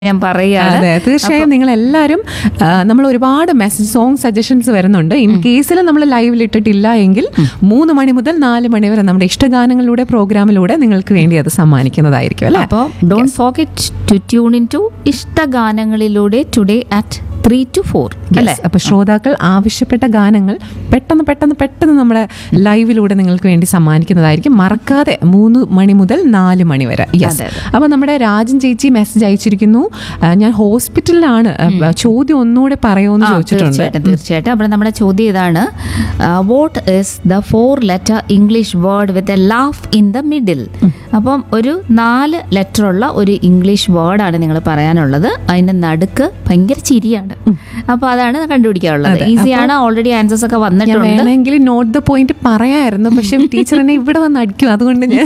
ഞാൻ പറയുകയാണ് അതെ തീർച്ചയായും നിങ്ങൾ എല്ലാവരും നമ്മൾ ഒരുപാട് മെസ്സേജ് സോങ് സജഷൻസ് വരുന്നുണ്ട് ഇൻ കേസിൽ നമ്മൾ ലൈവിൽ ഇട്ടിട്ടില്ല എങ്കിൽ മൂന്ന് മണി മുതൽ നാല് മണി വരെ നമ്മുടെ ഇഷ്ടഗാനങ്ങളിലൂടെ പ്രോഗ്രാമിലൂടെ നിങ്ങൾക്ക് വേണ്ടി അത് സമ്മാനിക്കുന്നതായിരിക്കും അല്ലേ അപ്പോൾ don't forget to tune in to ഇഷ്ടഗാനങ്ങളിലൂടെ today at three to four അല്ലേ അപ്പൊ ശ്രോതാക്കൾ ആവശ്യപ്പെട്ട ഗാനങ്ങൾ പെട്ടെന്ന് പെട്ടെന്ന് പെട്ടെന്ന് നമ്മുടെ ലൈവിലൂടെ നിങ്ങൾക്ക് വേണ്ടി സമ്മാനിക്കുന്നതായിരിക്കും മറക്കാതെ മൂന്ന് മണി മുതൽ നാല് മണി വരെ യെസ് അതെ, അതെ. അപ്പൊ നമ്മുടെ രാജൻ ചേച്ചി മെസ്സേജ് അയച്ചിരിക്കുന്നു ആ, ഞാൻ ഹോസ്പിറ്റലിലാണ് ആ, ചോദ്യം ഒന്നുകൂടെ പറയുമെന്ന് ആ, ചോദിച്ചിട്ടുണ്ട് തീർച്ചയായിട്ടും തീർച്ചയായിട്ടും അപ്പോൾ നമ്മുടെ ചോദ്യം ഇതാണ് what is the four letter English word with a laugh in the middle അപ്പം ഒരു നാല് ലെറ്റർ ഉള്ള ഒരു ഇംഗ്ലീഷ് വേർഡാണ് നിങ്ങൾ പറയാനുള്ളത് അതിന്റെ നടുക്ക് ഭയങ്കര ചിരിയാണ് അപ്പോൾ അതാണ് കണ്ടുപിടിക്കാനുള്ളത് അതെ, ഈസിയാണ് ഓൾറെഡി ആൻസേഴ്സ് ഒക്കെ ഞാൻ വന്നിട്ടുണ്ട് വേണമെങ്കിൽ നോട്ട് ദ പോയിന്റ് പറയായിരുന്നു പക്ഷെ ടീച്ചർ എന്നെ ഇവിടെ വന്ന് അടിക്കും അതുകൊണ്ട് ഞാൻ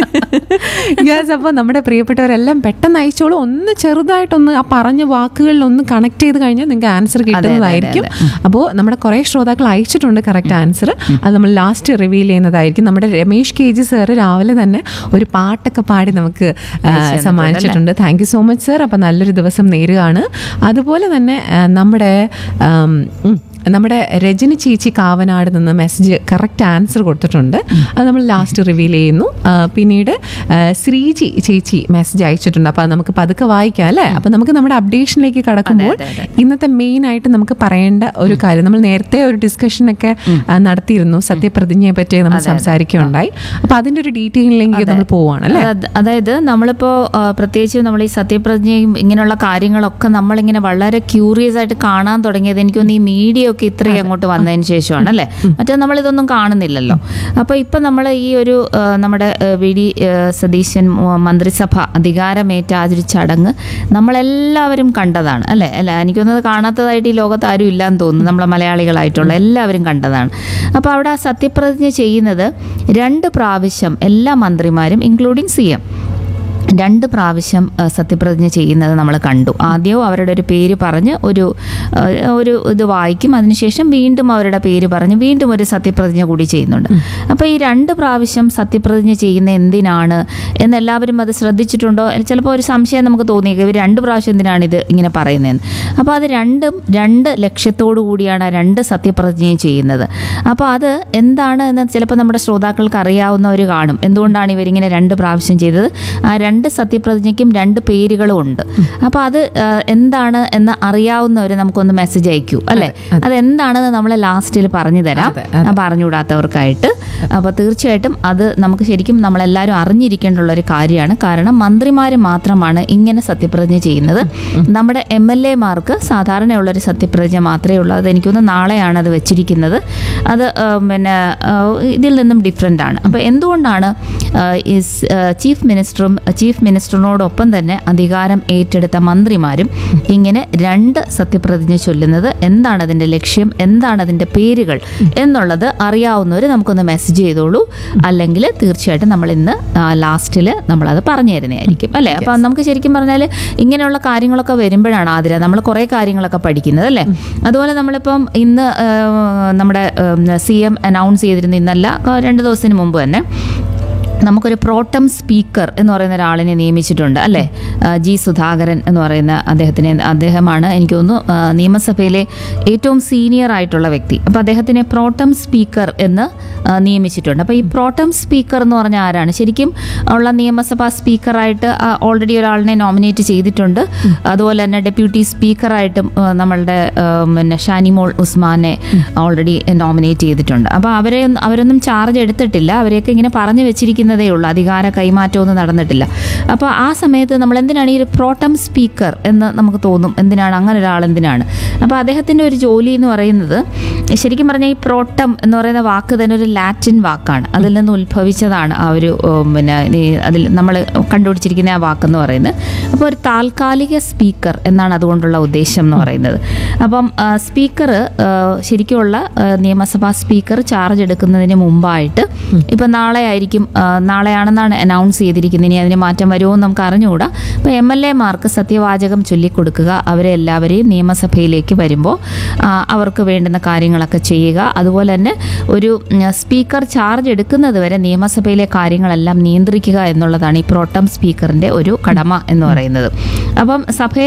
യെസ് അപ്പോൾ നമ്മുടെ പ്രിയപ്പെട്ടവരെല്ലാം പെട്ടെന്ന് അയച്ചോളൂ ഒന്ന് ചെറുതായിട്ടൊന്ന് ആ പറഞ്ഞ വാക്കുകളിൽ ഒന്ന് കണക്ട് ചെയ്ത് കഴിഞ്ഞാൽ നിങ്ങൾക്ക് ആൻസർ കിട്ടുന്നതായിരിക്കും അപ്പോൾ നമ്മുടെ കുറേ ശ്രോതാക്കൾ അയച്ചിട്ടുണ്ട് കറക്റ്റ് ആൻസർ അത് നമ്മൾ ലാസ്റ്റ് റിവീൽ ചെയ്യുന്നതായിരിക്കും നമ്മുടെ രമേഷ് കെ ജി സാറ് രാവിലെ തന്നെ ഒരു പാട്ടൊക്കെ പാടി നമുക്ക് ആ, സമ്മാനിച്ചിട്ടുണ്ട് thank you so much sir അപ്പോൾ നല്ലൊരു ദിവസം നേരുകയാണ് അതുപോലെ തന്നെ ആ, നമ്മുടെ ആം, ഉം, നമ്മുടെ രജനി ചേച്ചി കാവനാട് നിന്ന് മെസ്സേജ് കറക്റ്റ് ആൻസർ കൊടുത്തിട്ടുണ്ട് അത് നമ്മൾ ലാസ്റ്റ് റിവീൽ ചെയ്യുന്നു ആ, പിന്നീട് ആ, ശ്രീജി ചേച്ചി മെസ്സേജ് അയച്ചിട്ടുണ്ട് അപ്പോൾ അത് നമുക്ക് പതുക്കെ വായിക്കാം അല്ലേ അപ്പോൾ നമുക്ക് നമ്മുടെ അപ്ഡേഷനിലേക്ക് കടക്കുമ്പോൾ അതെ, അതെ. ഇന്നത്തെ മെയിൻ ആയിട്ട് നമുക്ക് പറയേണ്ട ഒരു കാര്യം നമ്മൾ നേരത്തെ ഒരു ഡിസ്കഷനൊക്കെ ആ, നടത്തിയിരുന്നു സത്യപ്രതിജ്ഞയെ പറ്റി നമ്മൾ സംസാരിക്കുകയുണ്ടായി അപ്പോൾ അതിന്റെ ഒരു ഡീറ്റെയിലിലേക്ക് നമ്മൾ പോവാണ് അല്ലേ അത് അതായത് നമ്മളിപ്പോൾ പ്രത്യേകിച്ച് നമ്മൾ ഈ സത്യപ്രതിജ്ഞയും ഇങ്ങനെയുള്ള കാര്യങ്ങളൊക്കെ നമ്മളിങ്ങനെ വളരെ ക്യൂറിയസ് ആയിട്ട് കാണാൻ തുടങ്ങിയത് എനിക്കൊന്ന് ഈ മീഡിയ ഒക്കെ ഇത്രയും അങ്ങോട്ട് വന്നതിന് ശേഷമാണ് അല്ലേ മറ്റേ നമ്മളിതൊന്നും കാണുന്നില്ലല്ലോ അപ്പോൾ ഇപ്പം നമ്മൾ ഈ ഒരു ആ, നമ്മുടെ ആ, വി ഡി ആ, സതീശൻ മ- മന്ത്രിസഭ അധികാരമേറ്റ ആ ഒരു ചടങ്ങ് നമ്മളെല്ലാവരും കണ്ടതാണ് അല്ലേ അല്ല എനിക്കൊന്നത് കാണാത്തതായിട്ട് ഈ ലോകത്ത് ആരും ഇല്ലാന്ന് തോന്നുന്നു നമ്മളെ മലയാളികളായിട്ടുള്ള എല്ലാവരും കണ്ടതാണ് അപ്പോൾ അവിടെ ആ സത്യപ്രതിജ്ഞ ചെയ്യുന്നത് രണ്ട് പ്രാവശ്യം എല്ലാ മന്ത്രിമാരും ഇൻക്ലൂഡിങ് സി എം രണ്ട് പ്രാവശ്യം ആ, സത്യപ്രതിജ്ഞ ചെയ്യുന്നത് നമ്മൾ കണ്ടു ആദ്യവും അവരുടെ ഒരു പേര് പറഞ്ഞ് ഒരു ആ, ഒരു ഇത് വായിക്കും അതിനുശേഷം വീണ്ടും അവരുടെ പേര് പറഞ്ഞ് വീണ്ടും ഒരു സത്യപ്രതിജ്ഞ കൂടി ചെയ്യുന്നുണ്ട് അപ്പോൾ ഈ രണ്ട് പ്രാവശ്യം സത്യപ്രതിജ്ഞ ചെയ്യുന്ന എന്തിനാണ് എന്നെല്ലാവരും അത് ശ്രദ്ധിച്ചിട്ടുണ്ടോ ചിലപ്പോൾ ഒരു സംശയം നമുക്ക് തോന്നിയേക്കും ഇവർ രണ്ട് പ്രാവശ്യം എന്തിനാണ് ഇത് ഇങ്ങനെ പറയുന്നതെന്ന് അപ്പോൾ അത് രണ്ടും രണ്ട് ലക്ഷ്യത്തോടു കൂടിയാണ് ആ രണ്ട് സത്യപ്രതിജ്ഞയും ചെയ്യുന്നത് അപ്പോൾ അത് എന്താണ് എന്ന് ചിലപ്പോൾ നമ്മുടെ ശ്രോതാക്കൾക്ക് അറിയാവുന്നവർ കാണും എന്തുകൊണ്ടാണ് ഇവരിങ്ങനെ രണ്ട് പ്രാവശ്യം ചെയ്തത് ആ രണ്ട് സത്യപ്രതിജ്ഞയ്ക്കും രണ്ട് പേരുകളും ഉണ്ട് അപ്പോൾ അത് ആ, എന്താണ് എന്ന് അറിയാവുന്നവർ നമുക്കൊന്ന് മെസ്സേജ് അയക്കൂ അല്ലേ അത് എന്താണെന്ന് നമ്മൾ ലാസ്റ്റിൽ പറഞ്ഞു തരാം ആ പറഞ്ഞുകൂടാത്തവർക്കായിട്ട് അപ്പോൾ തീർച്ചയായിട്ടും അത് നമുക്ക് ശരിക്കും നമ്മളെല്ലാവരും അറിഞ്ഞിരിക്കേണ്ടുള്ള ഒരു കാര്യമാണ് കാരണം മന്ത്രിമാർ മാത്രമാണ് ഇങ്ങനെ സത്യപ്രതിജ്ഞ ചെയ്യുന്നത് നമ്മുടെ എം എൽ എമാർക്ക് സാധാരണയുള്ളൊരു സത്യപ്രതിജ്ഞ മാത്രമേ ഉള്ളൂ അത് എനിക്കൊന്ന് നാളെയാണ് അത് വെച്ചിരിക്കുന്നത് അത് ആ, പിന്നെ ആ, ഇതിൽ നിന്നും ഡിഫറെൻ്റ് ആണ് അപ്പോൾ എന്തുകൊണ്ടാണ് ആ, ഈ സ്- ആ, ചീഫ് മിനിസ്റ്ററും ചീഫ് മിനിസ്റ്ററിനോടൊപ്പം തന്നെ അധികാരം ഏറ്റെടുത്ത മന്ത്രിമാരും ഇങ്ങനെ രണ്ട് സത്യപ്രതിജ്ഞ ചൊല്ലുന്നത് എന്താണ് അതിൻ്റെ ലക്ഷ്യം എന്താണ് അതിൻ്റെ പേരുകൾ എന്നുള്ളത് അറിയാവുന്നവർ നമുക്കൊന്ന് മെസ്സേജ് ചെയ്തോളൂ അല്ലെങ്കിൽ തീർച്ചയായിട്ടും നമ്മൾ ഇന്ന് ലാസ്റ്റിൽ നമ്മളത് പറഞ്ഞു തരുന്നതായിരിക്കും അല്ലേ അപ്പം നമുക്ക് ശരിക്കും പറഞ്ഞാൽ ഇങ്ങനെയുള്ള കാര്യങ്ങളൊക്കെ വരുമ്പോഴാണ് ആതിര നമ്മൾ കുറേ കാര്യങ്ങളൊക്കെ പഠിക്കുന്നത് അല്ലേ അതുപോലെ നമ്മളിപ്പം ഇന്ന് ആ, നമ്മുടെ സി എം അനൗൺസ് ചെയ്തിരുന്ന ഇന്നല്ല ആ, രണ്ട് ദിവസത്തിന് മുമ്പ് തന്നെ നമുക്കൊരു പ്രോട്ടം സ്പീക്കർ എന്ന് പറയുന്ന ഒരാളിനെ നിയമിച്ചിട്ടുണ്ട് അല്ലേ ആ, ജി സുധാകരൻ എന്ന് പറയുന്ന അദ്ദേഹത്തിനെ അദ്ദേഹമാണ് എനിക്ക് തോന്നുന്നു ആ, നിയമസഭയിലെ ഏറ്റവും സീനിയർ ആയിട്ടുള്ള വ്യക്തി അപ്പോൾ അദ്ദേഹത്തിനെ പ്രോട്ടം സ്പീക്കർ എന്ന് ആ, നിയമിച്ചിട്ടുണ്ട് അപ്പോൾ ഈ പ്രോട്ടം സ്പീക്കർ എന്ന് പറഞ്ഞാൽ ആരാണ് ശരിക്കും ഉള്ള നിയമസഭാ സ്പീക്കറായിട്ട് ഓൾറെഡി ഒരാളിനെ നോമിനേറ്റ് ചെയ്തിട്ടുണ്ട് അതുപോലെ തന്നെ ഡെപ്യൂട്ടി സ്പീക്കറായിട്ടും ആ, നമ്മളുടെ ആ, പിന്നെ ഷാനിമോൾ ഉസ്മാനെ ഓൾറെഡി നോമിനേറ്റ് ചെയ്തിട്ടുണ്ട് അപ്പോൾ അവരെ അവരൊന്നും ചാർജ് എടുത്തിട്ടില്ല അവരെയൊക്കെ ഇങ്ങനെ പറഞ്ഞു വെച്ചിരിക്കുന്നതേ ഉള്ളൂ അധികാര കൈമാറ്റമൊന്നും നടന്നിട്ടില്ല അപ്പോൾ ആ സമയത്ത് നമ്മൾ എന്തിനാണ് ഈ ഒരു പ്രോട്ടം സ്പീക്കർ എന്ന് നമുക്ക് തോന്നും എന്തിനാണ് അങ്ങനെ ഒരാൾ എന്തിനാണ് അപ്പോൾ അദ്ദേഹത്തിൻ്റെ ഒരു ജോലി എന്ന് പറയുന്നത് ശരിക്കും പറഞ്ഞാൽ ഈ പ്രോട്ടം എന്ന് പറയുന്ന വാക്ക് തന്നെ ഒരു ലാറ്റിൻ വാക്കാണ് അതിൽ നിന്ന് ഉത്ഭവിച്ചതാണ് ആ ഒരു ഉം, പിന്നെ ഈ അതിൽ നമ്മൾ കണ്ടുപിടിച്ചിരിക്കുന്ന ആ വാക്കെന്ന് പറയുന്നത് അപ്പോൾ ഒരു താൽക്കാലിക സ്പീക്കർ എന്നാണ് അതുകൊണ്ടുള്ള ഉദ്ദേശം എന്ന് പറയുന്നത് അപ്പം സ്പീക്കർ ശരിക്കുമുള്ള ആ, നിയമസഭാ സ്പീക്കർ ചാർജ് എടുക്കുന്നതിന് മുമ്പായിട്ട് ഇപ്പം നാളെ ആയിരിക്കും ആ, നാളെയാണെന്നാണ് അനൗൺസ് ചെയ്തിരിക്കുന്നത് ഇനി അതിന് മാറ്റം വരുമോ എന്ന് നമുക്ക് അറിഞ്ഞുകൂടാ അപ്പോൾ എം എൽ എമാർക്ക് സത്യവാചകം ചൊല്ലിക്കൊടുക്കുക അവരെ എല്ലാവരെയും നിയമസഭയിലേക്ക് വരുമ്പോൾ ആ, അവർക്ക് വേണ്ടുന്ന കാര്യങ്ങളൊക്കെ ചെയ്യുക അതുപോലെ തന്നെ ഒരു ഉം, സ്പീക്കർ ചാർജ് എടുക്കുന്നത് വരെ നിയമസഭയിലെ കാര്യങ്ങളെല്ലാം നിയന്ത്രിക്കുക എന്നുള്ളതാണ് ഈ പ്രോട്ടം സ്പീക്കറിൻ്റെ ഒരു കടമ എന്ന് പറയുന്നത് അപ്പം സഭയെ